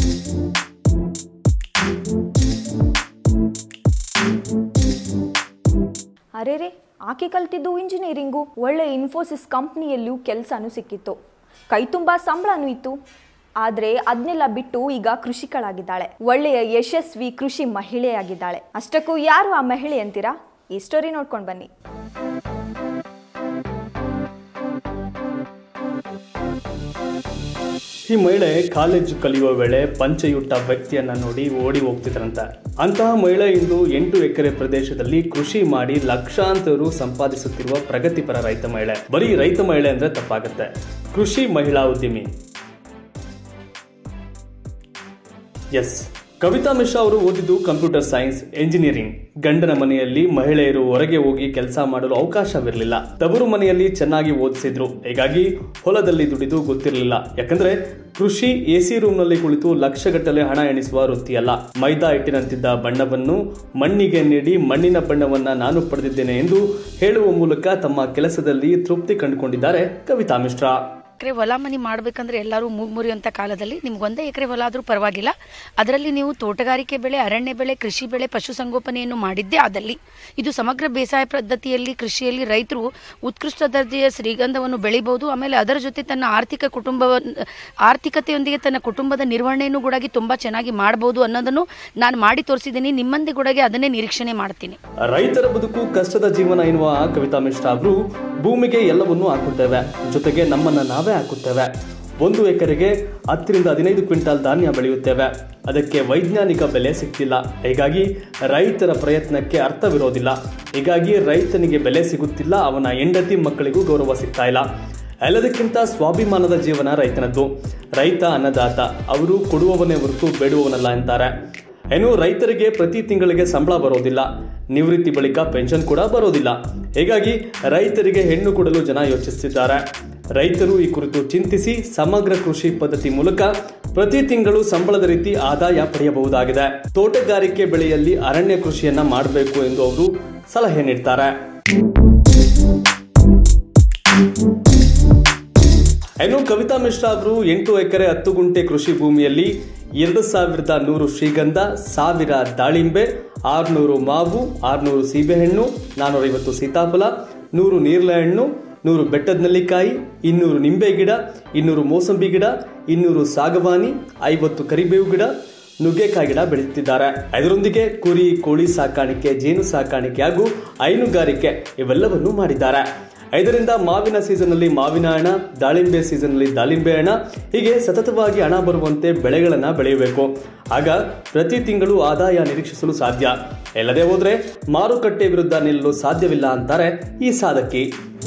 ಅರೆ ರೇ ಆಕೆ ಕಲ್ತಿದ್ದು ಇಂಜಿನಿಯರಿಂಗು ಒಳ್ಳೆ ಇನ್ಫೋಸಿಸ್ ಕಂಪ್ನಿಯಲ್ಲೂ ಕೆಲಸನೂ ಸಿಕ್ಕಿತ್ತು ಕೈ ತುಂಬ ಸಂಬಳನೂ ಇತ್ತು ಆದರೆ ಅದನ್ನೆಲ್ಲ ಬಿಟ್ಟು ಈಗ ಕೃಷಿಕಳಾಗಿದ್ದಾಳೆ ಒಳ್ಳೆಯ ಯಶಸ್ವಿ ಕೃಷಿ ಮಹಿಳೆಯಾಗಿದ್ದಾಳೆ ಅಷ್ಟಕ್ಕೂ ಯಾರು ಆ ಮಹಿಳೆ ಅಂತೀರಾ ಈ ಸ್ಟೋರಿ ನೋಡ್ಕೊಂಡು ಬನ್ನಿ ಈ ಮಹಿಳೆ ಕಾಲೇಜು ಕಲಿಯುವ ವೇಳೆ ಪಂಚೆಯುಟ್ಟ ವ್ಯಕ್ತಿಯನ್ನ ನೋಡಿ ಓಡಿ ಹೋಗ್ತಿದ್ರಂತೆ ಅಂತಹ ಮಹಿಳೆ ಇಂದು ಎಂಟು ಎಕರೆ ಪ್ರದೇಶದಲ್ಲಿ ಕೃಷಿ ಮಾಡಿ ಲಕ್ಷಾಂತರ ರು ಸಂಪಾದಿಸುತ್ತಿರುವ ಪ್ರಗತಿಪರ ರೈತ ಮಹಿಳೆ ಬರೀ ರೈತ ಮಹಿಳೆ ಅಂದ್ರೆ ತಪ್ಪಾಗುತ್ತೆ ಕೃಷಿ ಮಹಿಳಾ ಉದ್ಯಮಿ ಎಸ್ ಕವಿತಾ ಮಿಶ್ರಾ ಅವರು ಓದಿದ್ದು ಕಂಪ್ಯೂಟರ್ ಸೈನ್ಸ್ ಎಂಜಿನಿಯರಿಂಗ್ ಗಂಡನ ಮನೆಯಲ್ಲಿ ಮಹಿಳೆಯರು ಹೊರಗೆ ಹೋಗಿ ಕೆಲಸ ಮಾಡಲು ಅವಕಾಶವಿರಲಿಲ್ಲ ತವರು ಮನೆಯಲ್ಲಿ ಚೆನ್ನಾಗಿ ಓದಿಸಿದ್ರು ಹೀಗಾಗಿ ಹೊಲದಲ್ಲಿ ದುಡಿದು ಗೊತ್ತಿರಲಿಲ್ಲ ಯಾಕಂದ್ರೆ ಕೃಷಿ ಎಸಿ ರೂಮ್ನಲ್ಲಿ ಕುಳಿತು ಲಕ್ಷಗಟ್ಟಲೆ ಹಣ ಎಣಿಸುವ ವೃತ್ತಿಯಲ್ಲ ಮೈದಾ ಹಿಟ್ಟಿನಂತಿದ್ದ ಬಣ್ಣವನ್ನು ಮಣ್ಣಿಗೆ ನೀಡಿ ಮಣ್ಣಿನ ಬಣ್ಣವನ್ನ ನಾನು ಪಡೆದಿದ್ದೇನೆ ಎಂದು ಹೇಳುವ ಮೂಲಕ ತಮ್ಮ ಕೆಲಸದಲ್ಲಿ ತೃಪ್ತಿ ಕಂಡುಕೊಂಡಿದ್ದಾರೆ ಕವಿತಾ ಮಿಶ್ರಾ ಎಕರೆ ಹೊಲ ಮನಿ ಮಾಡ್ಬೇಕಂದ್ರೆ ಎಲ್ಲರೂ ಮುರಿಯುವಂತ ಕಾಲದಲ್ಲಿ ನಿಮ್ಗೆ ಒಂದೇ ಎಕರೆ ಹೊಲ ಆದ್ರೂ ಪರವಾಗಿಲ್ಲ ಅದರಲ್ಲಿ ನೀವು ತೋಟಗಾರಿಕೆ ಬೆಳೆ ಅರಣ್ಯ ಬೆಳೆ ಕೃಷಿ ಬೆಳೆ ಪಶುಸಂಗೋಪನೆಯನ್ನು ಮಾಡಿದ್ದೇ ಆದಲ್ಲಿ ಇದು ಸಮಗ್ರ ಬೇಸಾಯ ಪದ್ಧತಿಯಲ್ಲಿ ಕೃಷಿಯಲ್ಲಿ ರೈತರು ಉತ್ಕೃಷ್ಟ ದರ್ಜೆಯ ಶ್ರೀಗಂಧವನ್ನು ಬೆಳಿಬಹುದು ಆಮೇಲೆ ಅದರ ಜೊತೆ ತನ್ನ ಆರ್ಥಿಕ ಕುಟುಂಬವನ್ನು ಆರ್ಥಿಕತೆಯೊಂದಿಗೆ ತನ್ನ ಕುಟುಂಬದ ನಿರ್ವಹಣೆಯನ್ನು ಕೂಡ ತುಂಬಾ ಚೆನ್ನಾಗಿ ಮಾಡಬಹುದು ಅನ್ನೋದನ್ನು ನಾನು ಮಾಡಿ ತೋರಿಸಿದ್ದೀನಿ ನಿಮ್ಮಂದಿ ಕೂಡ ಅದನ್ನೇ ನಿರೀಕ್ಷಣೆ ಮಾಡ್ತೀನಿ ರೈತರ ಬದುಕು ಕಷ್ಟದ ಜೀವನ ಎನ್ನುವ ಕವಿತಾ ಮಿಶ್ರಾ ಅವರು ಭೂಮಿಗೆ ಎಲ್ಲವನ್ನೂ ಹಾಕುತ್ತೇವೆ ಜೊತೆಗೆ ನಮ್ಮನ್ನ ನಾವೇ ಹಾಕುತ್ತೇವೆ ಒಂದು ಎಕರೆಗೆ ಹತ್ತರಿಂದ ಹದಿನೈದು ಕ್ವಿಂಟಾಲ್ ಧಾನ್ಯ ಬೆಳೆಯುತ್ತೇವೆ ಅದಕ್ಕೆ ವೈಜ್ಞಾನಿಕ ಬೆಲೆ ಸಿಗ್ತಿಲ್ಲ ಹೀಗಾಗಿ ರೈತರ ಪ್ರಯತ್ನಕ್ಕೆ ಅರ್ಥವಿರೋದಿಲ್ಲ ಹೀಗಾಗಿ ರೈತನಿಗೆ ಬೆಲೆ ಸಿಗುತ್ತಿಲ್ಲ ಅವನ ಹೆಂಡತಿ ಮಕ್ಕಳಿಗೂ ಗೌರವ ಸಿಗ್ತಾ ಇಲ್ಲ ಎಲ್ಲದಕ್ಕಿಂತ ಸ್ವಾಭಿಮಾನದ ಜೀವನ ರೈತನದ್ದು ರೈತ ಅನ್ನದಾತ ಅವರು ಕೊಡುವವನೇ ಹೊರತು ಬೇಡುವವನಲ್ಲ ಅಂತಾರೆ ಏನು ರೈತರಿಗೆ ಪ್ರತಿ ತಿಂಗಳಿಗೆ ಸಂಬಳ ಬರೋದಿಲ್ಲ ನಿವೃತ್ತಿ ಬಳಿಕ ಪೆನ್ಷನ್ ಕೂಡ ಬರೋದಿಲ್ಲ ಹೀಗಾಗಿ ರೈತರಿಗೆ ಹೆಣ್ಣು ಕೊಡಲು ಜನ ಯೋಚಿಸುತ್ತಿದ್ದಾರೆ ರೈತರು ಈ ಕುರಿತು ಚಿಂತಿಸಿ ಸಮಗ್ರ ಕೃಷಿ ಪದ್ಧತಿ ಮೂಲಕ ಪ್ರತಿ ತಿಂಗಳು ಸಂಬಳದ ರೀತಿ ಆದಾಯ ಪಡೆಯಬಹುದಾಗಿದೆ ತೋಟಗಾರಿಕೆ ಬೆಳೆಯಲ್ಲಿ ಅರಣ್ಯ ಕೃಷಿಯನ್ನ ಮಾಡಬೇಕು ಎಂದು ಅವರು ಸಲಹೆ ನೀಡ್ತಾರೆ ಇನ್ನು ಕವಿತಾ ಮಿಶ್ರಾ ಅವರು ಎಂಟು ಎಕರೆ ಹತ್ತು ಗುಂಟೆ ಕೃಷಿ ಭೂಮಿಯಲ್ಲಿ ಎರಡು ಸಾವಿರದ ನೂರು ಶ್ರೀಗಂಧ ಸಾವಿರ ದಾಳಿಂಬೆ ಆರುನೂರು ಮಾವು ಆರುನೂರು ಸೀಬೆಹಣ್ಣು ನಾನ್ನೂರೈವತ್ತು ಸೀತಾಫಲ ನೂರು ನೇರಳೆ ಹಣ್ಣು ನೂರು ಬೆಟ್ಟದ ನೆಲ್ಲಿಕಾಯಿ ಇನ್ನೂರು ನಿಂಬೆ ಗಿಡ ಇನ್ನೂರು ಮೋಸಂಬಿ ಗಿಡ ಇನ್ನೂರು ಸಾಗವಾನಿ ಐವತ್ತು ಕರಿಬೇವು ಗಿಡ ನುಗ್ಗೆಕಾಯಿ ಗಿಡ ಬೆಳೆಯುತ್ತಿದ್ದಾರೆ ಇದರೊಂದಿಗೆ ಕುರಿ ಕೋಳಿ ಸಾಕಾಣಿಕೆ ಜೇನು ಸಾಕಾಣಿಕೆ ಹಾಗೂ ಹೈನುಗಾರಿಕೆ ಇವೆಲ್ಲವನ್ನು ಮಾಡಿದ್ದಾರೆ ಐದರಿಂದ ಮಾವಿನ ಸೀಸನ್ನಲ್ಲಿ ಮಾವಿನ ಹಣ ದಾಳಿಂಬೆ ಸೀಸನ್ನಲ್ಲಿ ದಾಳಿಂಬೆ ಹಣ ಹೀಗೆ ಸತತವಾಗಿ ಹಣ ಬರುವಂತೆ ಬೆಳೆಗಳನ್ನು ಬೆಳೆಯಬೇಕು ಆಗ ಪ್ರತಿ ತಿಂಗಳು ಆದಾಯ ನಿರೀಕ್ಷಿಸಲು ಸಾಧ್ಯ ಇಲ್ಲದೆ ಹೋದ್ರೆ ಮಾರುಕಟ್ಟೆ ವಿರುದ್ಧ ನಿಲ್ಲಲು ಸಾಧ್ಯವಿಲ್ಲ ಅಂತಾರೆ ಈ ಸಾಧಕಿ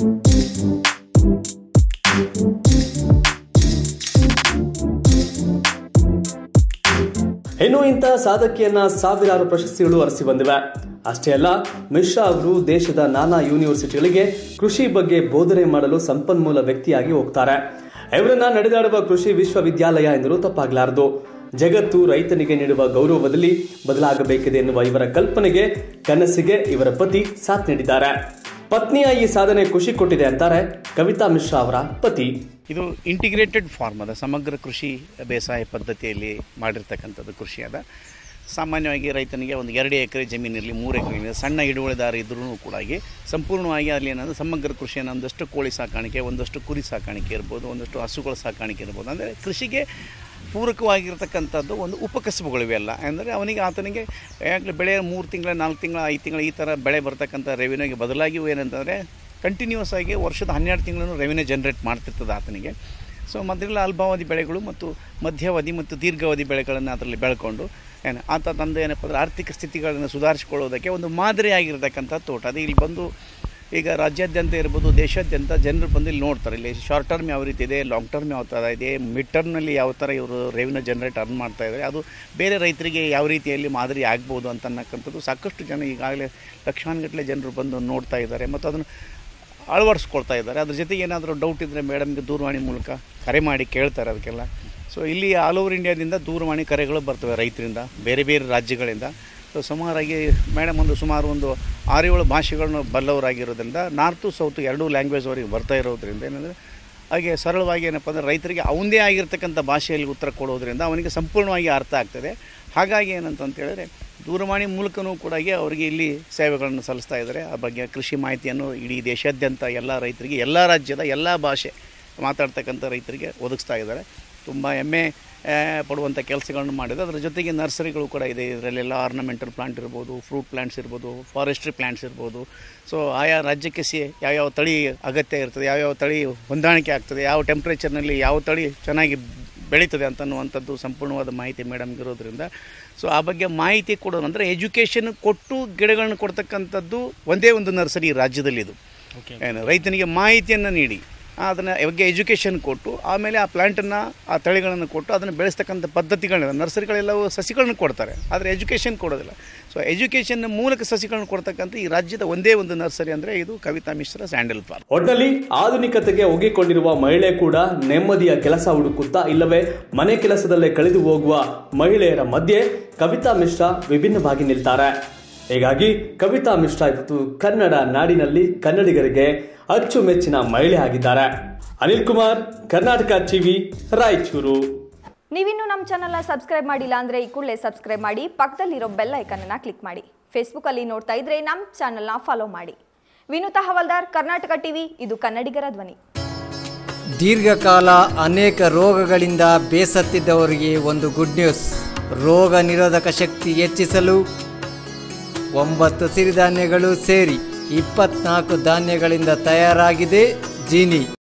ಇನ್ನು ಇಂತಹ ಸಾಧಕಿಯನ್ನ ಸಾವಿರಾರು ಪ್ರಶಸ್ತಿಗಳು ಅರಸಿ ಬಂದಿವೆ ಅಷ್ಟೇ ಅಲ್ಲ ಮಿಶ್ರಾ ಅವರು ದೇಶದ ನಾನಾ ಯೂನಿವರ್ಸಿಟಿಗಳಿಗೆ ಕೃಷಿ ಬಗ್ಗೆ ಬೋಧನೆ ಮಾಡಲು ಸಂಪನ್ಮೂಲ ವ್ಯಕ್ತಿಯಾಗಿ ಹೋಗ್ತಾರೆ ಇವರನ್ನ ನಡೆದಾಡುವ ಕೃಷಿ ವಿಶ್ವವಿದ್ಯಾಲಯ ಎಂದರೂ ತಪ್ಪಾಗಲಾರದು ಜಗತ್ತು ರೈತನಿಗೆ ನೀಡುವ ಗೌರವದಲ್ಲಿ ಬದಲಾಗಬೇಕಿದೆ ಎನ್ನುವ ಇವರ ಕಲ್ಪನೆಗೆ ಕನಸಿಗೆ ಇವರ ಪತಿ ಸಾಥ್ ನೀಡಿದ್ದಾರೆ ಪತ್ನಿಯ ಈ ಸಾಧನೆ ಖುಷಿ ಕೊಟ್ಟಿದೆ ಅಂತಾರೆ ಕವಿತಾ ಮಿಶ್ರಾ ಅವರ ಪತಿ ಇದು ಇಂಟಿಗ್ರೇಟೆಡ್ ಫಾರ್ಮ್ ಅದ ಸಮಗ್ರ ಕೃಷಿ ಬೇಸಾಯ ಪದ್ಧತಿಯಲ್ಲಿ ಮಾಡಿರ್ತಕ್ಕಂಥದ್ದು ಕೃಷಿ ಅದ ಸಾಮಾನ್ಯವಾಗಿ ರೈತನಿಗೆ ಒಂದು ಎರಡು ಎಕರೆ ಜಮೀನಿರಲಿ ಮೂರು ಎಕರೆ ಸಣ್ಣ ಹಿಡುವಳಿದಾರ ಇದ್ರೂ ಕೂಡ ಆಗಿ ಸಂಪೂರ್ಣವಾಗಿ ಅಲ್ಲಿ ಏನಂದ್ರೆ ಸಮಗ್ರ ಕೃಷಿಯನ್ನು ಒಂದಷ್ಟು ಕೋಳಿ ಸಾಕಾಣಿಕೆ ಒಂದಷ್ಟು ಕುರಿ ಸಾಕಾಣಿಕೆ ಇರ್ಬೋದು ಒಂದಷ್ಟು ಹಸುಗಳ ಸಾಕಾಣಿಕೆ ಇರ್ಬೋದು ಅಂದರೆ ಕೃಷಿಗೆ ಪೂರಕವಾಗಿರ್ತಕ್ಕಂಥದ್ದು ಒಂದು ಉಪಕಸಬುಗಳಿವೆಲ್ಲ ಅಂದರೆ ಅವನಿಗೆ ಆತನಿಗೆ ಯಾಕಂದರೆ ಬೆಳೆ ಮೂರು ತಿಂಗಳ ನಾಲ್ಕು ತಿಂಗಳ ಐದು ತಿಂಗಳ ಈ ಥರ ಬೆಳೆ ಬರ್ತಕ್ಕಂಥ ರೆವಿನ್ಯೂಗೆ ಬದಲಾಗಿ ಏನಂತಂದರೆ ಕಂಟಿನ್ಯೂಸ್ ಆಗಿ ವರ್ಷದ ಹನ್ನೆರಡು ತಿಂಗಳನ್ನು ರೆವಿನ್ಯೂ ಜನ್ರೇಟ್ ಮಾಡ್ತಿರ್ತದೆ ಆತನಿಗೆ ಸೊ ಮೊದಲೆಲ್ಲ ಅಲ್ಪಾವಧಿ ಬೆಳೆಗಳು ಮತ್ತು ಮಧ್ಯಾವಧಿ ಮತ್ತು ದೀರ್ಘಾವಧಿ ಬೆಳೆಗಳನ್ನು ಅದರಲ್ಲಿ ಬೆಳ್ಕೊಂಡು ಏನು ಆತ ತಂದು ಏನಪ್ಪ ಅಂದರೆ ಆರ್ಥಿಕ ಸ್ಥಿತಿಗಳನ್ನು ಸುಧಾರಿಸಿಕೊಳ್ಳೋದಕ್ಕೆ ಒಂದು ಮಾದರಿಯಾಗಿರ್ತಕ್ಕಂಥ ತೋಟ ಅದು ಇಲ್ಲಿ ಬಂದು ಈಗ ರಾಜ್ಯಾದ್ಯಂತ ಇರ್ಬೋದು ದೇಶಾದ್ಯಂತ ಜನರು ಬಂದು ಇಲ್ಲಿ ನೋಡ್ತಾರೆ ಇಲ್ಲಿ ಶಾರ್ಟ್ ಟರ್ಮ್ ಯಾವ ರೀತಿ ಇದೆ ಲಾಂಗ್ ಟರ್ಮ್ ಯಾವ ಥರ ಇದೆ ಮಿಡ್ ಟರ್ಮ್ನಲ್ಲಿ ಯಾವ ಥರ ಇವರು ರೆವಿನ್ಯೂ ಜನರೇಟ್ ಅರ್ನ್ ಮಾಡ್ತಾ ಇದ್ದಾರೆ ಅದು ಬೇರೆ ರೈತರಿಗೆ ಯಾವ ರೀತಿಯಲ್ಲಿ ಮಾದರಿ ಆಗ್ಬೋದು ಅಂತ ಅನ್ನಕ್ಕಂಥದ್ದು ಸಾಕಷ್ಟು ಜನ ಈಗಾಗಲೇ ಲಕ್ಷಾನುಗಟ್ಟಲೆ ಜನರು ಬಂದು ನೋಡ್ತಾ ಇದ್ದಾರೆ ಮತ್ತು ಅದನ್ನು ಅಳವಡಿಸ್ಕೊಳ್ತಾ ಇದ್ದಾರೆ ಅದ್ರ ಜೊತೆಗೆ ಏನಾದರೂ ಡೌಟ್ ಇದ್ದರೆ ಮೇಡಮ್ಗೆ ದೂರವಾಣಿ ಮೂಲಕ ಕರೆ ಮಾಡಿ ಕೇಳ್ತಾರೆ ಅದಕ್ಕೆಲ್ಲ ಸೊ ಇಲ್ಲಿ ಆಲ್ ಓವರ್ ಇಂಡಿಯಾದಿಂದ ದೂರವಾಣಿ ಕರೆಗಳು ಬರ್ತವೆ ರೈತರಿಂದ ಬೇರೆ ಬೇರೆ ರಾಜ್ಯಗಳಿಂದ ಸೊ ಸುಮಾರಾಗಿ ಮೇಡಮ್ ಒಂದು ಸುಮಾರು ಒಂದು ಆರು ಏಳು ಭಾಷೆಗಳನ್ನು ಬಲ್ಲವರಾಗಿರೋದ್ರಿಂದ ನಾರ್ತು ಸೌತ್ ಎರಡೂ ಲ್ಯಾಂಗ್ವೇಜ್ ಅವರಿಗೆ ಬರ್ತಾ ಇರೋದ್ರಿಂದ ಏನಂದರೆ ಹಾಗೆ ಸರಳವಾಗಿ ಏನಪ್ಪ ಅಂದರೆ ರೈತರಿಗೆ ಅವನದೇ ಆಗಿರ್ತಕ್ಕಂಥ ಭಾಷೆಯಲ್ಲಿ ಉತ್ತರ ಕೊಡೋದ್ರಿಂದ ಅವನಿಗೆ ಸಂಪೂರ್ಣವಾಗಿ ಅರ್ಥ ಆಗ್ತದೆ ಹಾಗಾಗಿ ಏನಂತ ಹೇಳಿದ್ರೆ ದೂರವಾಣಿ ಮೂಲಕನೂ ಕೂಡ ಅವರಿಗೆ ಇಲ್ಲಿ ಸೇವೆಗಳನ್ನು ಸಲ್ಲಿಸ್ತಾ ಇದ್ದಾರೆ ಆ ಬಗ್ಗೆ ಕೃಷಿ ಮಾಹಿತಿಯನ್ನು ಇಡೀ ದೇಶಾದ್ಯಂತ ಎಲ್ಲ ರೈತರಿಗೆ ಎಲ್ಲ ರಾಜ್ಯದ ಎಲ್ಲ ಭಾಷೆ ಮಾತಾಡ್ತಕ್ಕಂಥ ರೈತರಿಗೆ ಒದಗಿಸ್ತಾ ಇದ್ದಾರೆ ತುಂಬ ಹೆಮ್ಮೆ ಆ, ಪಡುವಂಥ ಕೆಲಸಗಳನ್ನು ಮಾಡಿದೆ ಅದರ ಜೊತೆಗೆ ನರ್ಸರಿಗಳು ಕೂಡ ಇದೆ ಇದರಲ್ಲೆಲ್ಲ ಆರ್ನಮೆಂಟಲ್ ಪ್ಲಾಂಟ್ ಇರ್ಬೋದು ಫ್ರೂಟ್ ಪ್ಲಾಂಟ್ಸ್ ಇರ್ಬೋದು ಫಾರೆಸ್ಟ್ರಿ ಪ್ಲಾಂಟ್ಸ್ ಇರ್ಬೋದು ಸೊ ಆಯಾ ರಾಜ್ಯಕ್ಕೆ ಸಿ ಯಾವ್ಯಾವ ತಳಿ ಅಗತ್ಯ ಇರ್ತದೆ ಯಾವ್ಯಾವ ತಳಿ ಹೊಂದಾಣಿಕೆ ಆಗ್ತದೆ ಯಾವ ಟೆಂಪ್ರೇಚರ್ನಲ್ಲಿ ಯಾವ ತಳಿ ಚೆನ್ನಾಗಿ ಬೆಳೀತದೆ ಅಂತನ್ನುವಂಥದ್ದು ಸಂಪೂರ್ಣವಾದ ಮಾಹಿತಿ ಮೇಡಮ್ಗೆ ಇರೋದ್ರಿಂದ ಸೊ ಆ ಬಗ್ಗೆ ಮಾಹಿತಿ ಕೊಡೋದು ಅಂದರೆ ಎಜುಕೇಷನ್ ಕೊಟ್ಟು ಗಿಡಗಳನ್ನು ಕೊಡ್ತಕ್ಕಂಥದ್ದು ಒಂದೇ ಒಂದು ನರ್ಸರಿ ರಾಜ್ಯದಲ್ಲಿದು ಏನು ರೈತನಿಗೆ ಮಾಹಿತಿಯನ್ನು ನೀಡಿ ಅದನ್ನು ಬಗ್ಗೆ ಎಜುಕೇಷನ್ ಕೊಟ್ಟು ಆಮೇಲೆ ಆ ಪ್ಲ್ಯಾಂಟನ್ನು ಆ ತಳಿಗಳನ್ನು ಕೊಟ್ಟು ಅದನ್ನು ಬೆಳೆಸ್ತಕ್ಕಂಥ ಪದ್ಧತಿಗಳನ್ನ ನರ್ಸರಿಗಳೆಲ್ಲವೂ ಸಸಿಗಳನ್ನು ಕೊಡ್ತಾರೆ ಆದರೆ ಎಜುಕೇಷನ್ ಕೊಡೋದಿಲ್ಲ ಸೊ ಎಜುಕೇಷನ್ ಮೂಲಕ ಸಸಿಗಳನ್ನು ಕೊಡ್ತಕ್ಕಂಥ ಈ ರಾಜ್ಯದ ಒಂದೇ ಒಂದು ನರ್ಸರಿ ಅಂದರೆ ಇದು ಕವಿತಾ ಮಿಶ್ರ ಸ್ಯಾಂಡಲ್ ಪಾರ್ಕ್ ಒಟ್ನಲ್ಲಿ ಆಧುನಿಕತೆಗೆ ಒಗ್ಗಿಕೊಂಡಿರುವ ಮಹಿಳೆ ಕೂಡ ನೆಮ್ಮದಿಯ ಕೆಲಸ ಹುಡುಕುತ್ತಾ ಇಲ್ಲವೇ ಮನೆ ಕೆಲಸದಲ್ಲೇ ಕಳೆದು ಹೋಗುವ ಮಹಿಳೆಯರ ಮಧ್ಯೆ ಕವಿತಾ ಮಿಶ್ರಾ ವಿಭಿನ್ನವಾಗಿ ನಿಲ್ತಾರೆ ಹೀಗಾಗಿ ಕವಿತಾ ಮಿಶ್ರಾ ಇವತ್ತು ಕನ್ನಡ ನಾಡಿನಲ್ಲಿ ಕನ್ನಡಿಗರಿಗೆ ಅಚ್ಚುಮೆಚ್ಚಿನ ಮಹಿಳೆ ಆಗಿದ್ದಾರೆ ಅನಿಲ್ ಕುಮಾರ್ ಕರ್ನಾಟಕ ಟಿವಿ ರಾಯಚೂರು ನೀವಿನ್ನೂ ನಮ್ಮ ಚಾನಲ್ನ ಸಬ್ಸ್ಕ್ರೈಬ್ ಮಾಡಿಲ್ಲ ಅಂದರೆ ಈ ಕೂಡಲೇ ಸಬ್ಸ್ಕ್ರೈಬ್ ಮಾಡಿ ಪಕ್ಕದಲ್ಲಿರೋ ಬೆಲ್ ಐಕನನ್ನು ಕ್ಲಿಕ್ ಮಾಡಿ ಫೇಸ್ಬುಕ್ಕಲ್ಲಿ ನೋಡ್ತಾ ಇದ್ರೆ ನಮ್ಮ ಚಾನಲ್ನ ಫಾಲೋ ಮಾಡಿ ವಿನುತಾ ಹವಲ್ದಾರ್ ಕರ್ನಾಟಕ ಟಿವಿ ಇದು ಕನ್ನಡಿಗರ ಧ್ವನಿ ದೀರ್ಘಕಾಲ ಅನೇಕ ರೋಗಗಳಿಂದ ಬೇಸತ್ತಿದ್ದವರಿಗೆ ಒಂದು ಗುಡ್ ನ್ಯೂಸ್ ರೋಗ ನಿರೋಧಕ ಶಕ್ತಿ ಹೆಚ್ಚಿಸಲು ಒಂಬತ್ತು ಸಿರಿಧಾನ್ಯಗಳು ಸೇರಿ ಇಪ್ಪತ್ನಾಲ್ಕು ಧಾನ್ಯಗಳಿಂದ ತಯಾರಾಗಿದೆ ಜೀನಿ